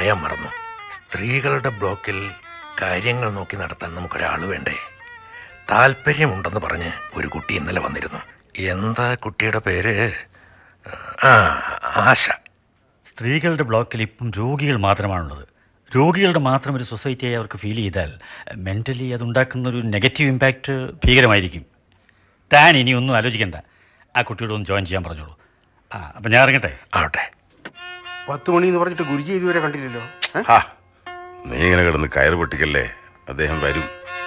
പറയാൻ മറന്നു സ്ത്രീകളുടെ ബ്ലോക്കിൽ കാര്യങ്ങൾ നോക്കി നടത്താൻ നമുക്കൊരാൾ വേണ്ടേ താല്പര്യമുണ്ടെന്ന് പറഞ്ഞ് ഒരു കുട്ടി ഇന്നലെ വന്നിരുന്നു എന്താ കുട്ടിയുടെ പേര് ആ ആശ സ്ത്രീകളുടെ ബ്ലോക്കിൽ ഇപ്പം രോഗികൾ മാത്രമാണുള്ളത് രോഗികളുടെ മാത്രം ഒരു സൊസൈറ്റിയായി അവർക്ക് ഫീൽ ചെയ്താൽ മെൻ്റലി അതുണ്ടാക്കുന്ന ഒരു നെഗറ്റീവ് ഇമ്പാക്റ്റ് ഭീകരമായിരിക്കും താൻ ഇനി ഒന്നും ആലോചിക്കണ്ട ആ കുട്ടിയോട് ഒന്ന് ജോയിൻ ചെയ്യാൻ പറഞ്ഞോളൂ ആ അപ്പം ഞാൻ ഇറങ്ങട്ടെ ആവട്ടെ പത്ത് മണി എന്ന് പറഞ്ഞിട്ട് ഗുരുജി ഇതുവരെ കണ്ടില്ലല്ലോ ഏ? ഹാ നീ ഇങ്ങനെ കിടന്ന് കയറ് പൊട്ടിക്കല്ലേ അദ്ദേഹം വരും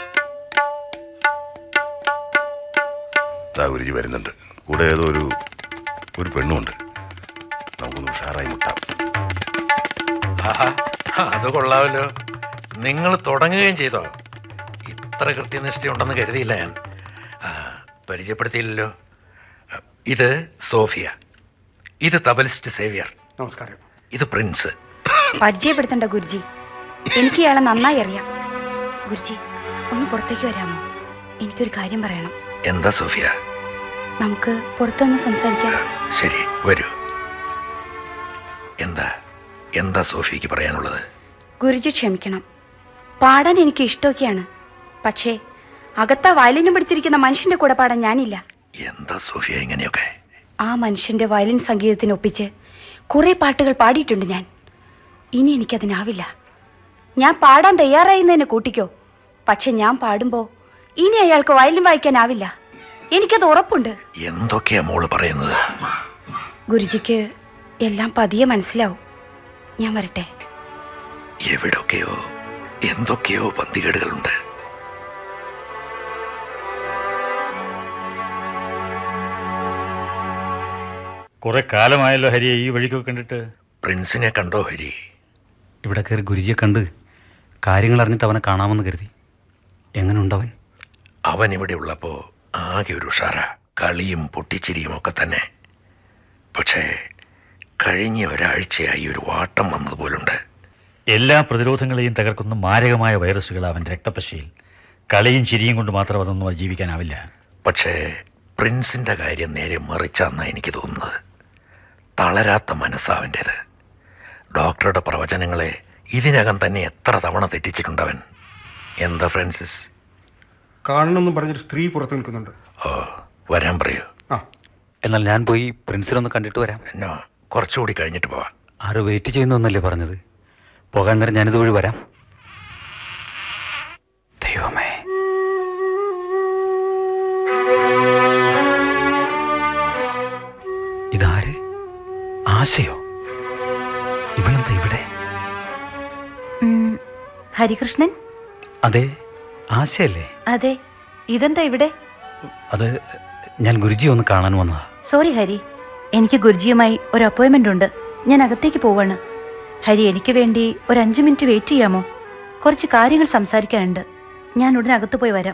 ദാ ഗുരുജി വരുന്നുണ്ട് കൂടെ ഏതോ ഒരു ഒരു പെണ്ണുമുണ്ട് നമുക്കൊന്ന് ഉഷാറായി മുട്ടാം ആഹാ അത് കൊള്ളാമല്ലോ നിങ്ങൾ തുടങ്ങുകയും ചെയ്തോ ഇത്ര കൃത്യനിഷ്ഠയുണ്ടെന്ന് കരുതിയില്ല ഞാൻ ആ, പരിചയപ്പെടുത്തിയില്ലല്ലോ ഇത് സോഫിയ ഇത് തബലിസ്റ്റ് സേവിയർ നമസ്കാരം ഇത് പ്രിൻസ് പരിചയപ്പെടുത്തണ്ട ഗുരുജി എനിക്ക് ഇയാളെ നന്നായി അറിയാം ഗുരുജി ഒന്ന് പുറത്തേക്ക് വരാമോ എനിക്കൊരു കാര്യം പറയണം എന്താ സോഫിയ നമുക്ക് പുറത്തുനിന്ന് സംസാരിക്കാം ശരി വരൂ എന്താ എന്താ സോഫിയക്ക് പറയാനുള്ളത് ഗുരുജി ക്ഷമിക്കണം പാടാൻ എനിക്ക് ഇഷ്ടമൊക്കെയാണ് പക്ഷേ അകത്ത വയലിനും പിടിച്ചിരിക്കുന്ന മനുഷ്യന്റെ കൂടെ പാടാൻ ഞാനില്ല എന്താ സോഫിയ ഇങ്ങനെയൊക്കെ ആ മനുഷ്യന്റെ വയലിൻ സംഗീതത്തിനൊപ്പിച്ച് കുറെ പാട്ടുകൾ പാടിയിട്ടുണ്ട് ഞാൻ ഇനി എനിക്കതിനാവില്ല ഞാൻ പാടാൻ തയ്യാറായിരുന്നതിനെ കൂട്ടിക്കോ പക്ഷെ ഞാൻ പാടുമ്പോൾ ഇനി അയാൾക്ക് വയലിൻ വായിക്കാനാവില്ല എനിക്കത് ഉറപ്പുണ്ട് എന്തൊക്കെയാ മോള് പറയുന്നത് ഗുരുജിക്ക് എല്ലാം പതിയെ മനസ്സിലാവും ഞാൻ വരട്ടെ എവിടൊക്കെയോ എന്തൊക്കെയോ പന്തികേടുകളുണ്ട് കുറേ കാലമായല്ലോ ഹരിയെ ഈ വഴിക്കൊക്കെ കണ്ടിട്ട് പ്രിൻസിനെ കണ്ടോ ഹരി ഇവിടെ കയറി ഗുരുജിയെ കണ്ട് കാര്യങ്ങൾ അറിഞ്ഞിട്ട് അവനെ കാണാമെന്ന് കരുതി എങ്ങനെ ഉണ്ടവൻ അവൻ ഇവിടെ ഉള്ളപ്പോ ആകെ ഒരു ഉഷാറ കളിയും പൊട്ടിച്ചിരിയും ഒക്കെ തന്നെ പക്ഷേ കഴിഞ്ഞ ഒരാഴ്ചയായി ഒരു വാട്ടം വന്നതുപോലുണ്ട് എല്ലാ പ്രതിരോധങ്ങളെയും തകർക്കുന്ന മാരകമായ വൈറസുകൾ അവൻ്റെ രക്തപശയിൽ കളിയും ചിരിയും കൊണ്ട് മാത്രം അതൊന്നും അതിജീവിക്കാനാവില്ല പക്ഷേ പ്രിൻസിന്റെ കാര്യം നേരെ മറിച്ചാന്നാ എനിക്ക് തോന്നുന്നത് തളരാത്ത മനസ്സാവൻ്റേത് ഡോക്ടറുടെ പ്രവചനങ്ങളെ ഇതിനകം തന്നെ എത്ര തവണ തെറ്റിച്ചിട്ടുണ്ടവൻ എന്താ ഫ്രാൻസിസ് കാണണമെന്ന് പറഞ്ഞൊരു സ്ത്രീ പുറത്ത് നിൽക്കുന്നുണ്ട് ഓ വരാൻ പറയൂ ആ എന്നാൽ ഞാൻ പോയി പ്രിൻസിനൊന്ന് കണ്ടിട്ട് വരാം എന്നോ കുറച്ചുകൂടി കഴിഞ്ഞിട്ട് പോവാം ആരോ വെയിറ്റ് ചെയ്യുന്നൊന്നല്ലേ പറഞ്ഞത് പോകാൻ നേരം ഞാനിത് വഴി വരാം ദൈവമേ ഇതാര് ആശയോ ഇവളെന്താ ഇവിടെ ഉം, ഹരികൃഷ്ണൻ അതെ ആശയല്ലേ അതെ ഇതെന്താ ഇവിടെ അത് ഞാൻ ഗുരുജി ഒന്ന് കാണാൻ വന്നതാ സോറി ഹരി എനിക്ക് ഗുരുജിയുമായി ഒരു അപ്പോയിൻമെന്റ് ഉണ്ട് ഞാൻ അകത്തേക്ക് പോവാണ് ഹരി എനിക്ക് വേണ്ടി ഒരു അഞ്ച് മിനിറ്റ് വെയിറ്റ് ചെയ്യാമോ കുറച്ച് കാര്യങ്ങൾ സംസാരിക്കാനുണ്ട് ഞാൻ ഉടനെ അകത്ത് പോയി വരാം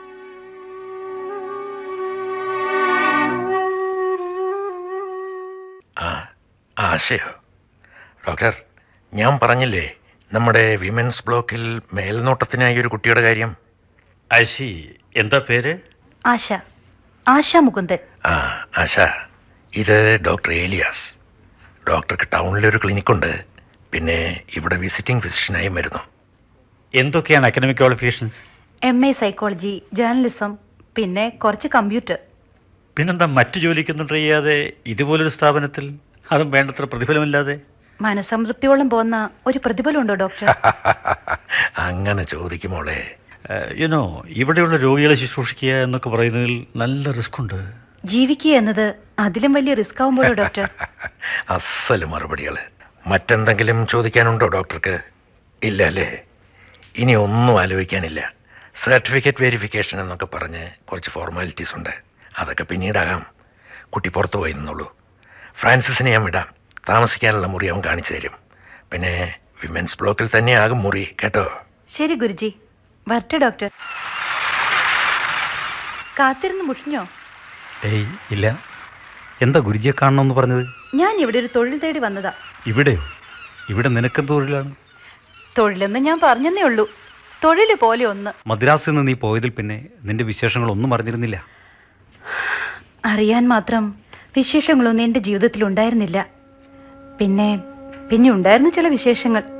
ആ ആശയോ ഡോക്ടർ ഞാൻ പറഞ്ഞില്ലേ നമ്മുടെ വിമൻസ് ബ്ലോക്കിൽ മേൽനോട്ടത്തിനായി ഒരു കുട്ടിയുടെ കാര്യം ഐശി എന്താ പേര് ആശ ആശ മുകുന്ദൻ ആ ആശ ഇത് ഡോക്ടർ ഏലിയാസ് ഡോക്ടർക്ക് ടൗണിലൊരു ക്ലിനിക്കുണ്ട് പിന്നെ ഇവിടെ വിസിറ്റിംഗ് ഫിസിഷ്യനായും വരുന്നു എന്തൊക്കെയാണ് academic qualifications M A psychology journalism പിന്നെ കുറച്ച് കമ്പ്യൂട്ടർ പിന്നെന്താ മറ്റു ജോലിക്കൊന്നും ട്രൈ ചെയ്യാതെ ഇതുപോലൊരു സ്ഥാപനത്തിൽ അതും വേണ്ടത്ര പ്രതിഫലമില്ലാതെ മനസംതൃപ്തിയോളം പോകുന്ന ഒരു പ്രതിഫലമുണ്ടോ ഡോക്ടർ അങ്ങനെ ചോദിക്കുമോളെ യുനോ ഇവിടെയുള്ള രോഗികളെ ശുശ്രൂഷിക്കുക എന്നൊക്കെ പറയുന്നതിൽ നല്ല റിസ്ക് ഉണ്ട് ജീവിക്കുക എന്നത് അതിലും വലിയ റിസ്ക് ആവുമ്പോഴോ ഡോക്ടർ അസല് മറുപടികൾ മറ്റെന്തെങ്കിലും ചോദിക്കാനുണ്ടോ ഡോക്ടർക്ക് ഇല്ല അല്ലേ ഇനി ഒന്നും ആലോചിക്കാനില്ല സർട്ടിഫിക്കറ്റ് വെരിഫിക്കേഷൻ എന്നൊക്കെ പറഞ്ഞ് കുറച്ച് ഫോർമാലിറ്റീസ് ഉണ്ട് അതൊക്കെ പിന്നീടാകാം കുട്ടി പുറത്തു പോയി നിന്നുള്ളൂ ഫ്രാൻസിസിനെ ഞാൻ വിടാം താമസിക്കാനുള്ള മുറി അവൻ കാണിച്ചു തരും പിന്നെ വിമൻസ് ബ്ലോക്കിൽ തന്നെയാകും മുറി കേട്ടോ ശരി ഗുരുജി വരട്ടെ ഡോക്ടർ കാത്തിരുന്ന് മുഷിഞ്ഞോ ഏയ് ഇല്ല എന്താ ഗുരുജിയെ കാണണമെന്ന് പറഞ്ഞത് ഞാൻ ഇവിടെ ഒരു തൊഴിൽ തേടി വന്നതാ ഇവിടെയോ ഇവിടെ നിനക്കെന്ത് തൊഴിലാണ് തൊഴിലെന്ന് ഞാൻ പറഞ്ഞെന്നേ ഉള്ളൂ തൊഴില് പോലെ ഒന്ന് മദ്രാസിൽ നിന്ന് നീ പോയതിൽ പിന്നെ നിന്റെ വിശേഷങ്ങളൊന്നും അറിഞ്ഞിരുന്നില്ല അറിയാൻ മാത്രം വിശേഷങ്ങളൊന്നും എൻ്റെ ജീവിതത്തിൽ ഉണ്ടായിരുന്നില്ല പിന്നെ പിന്നെ ഉണ്ടായിരുന്നു ചില വിശേഷങ്ങൾ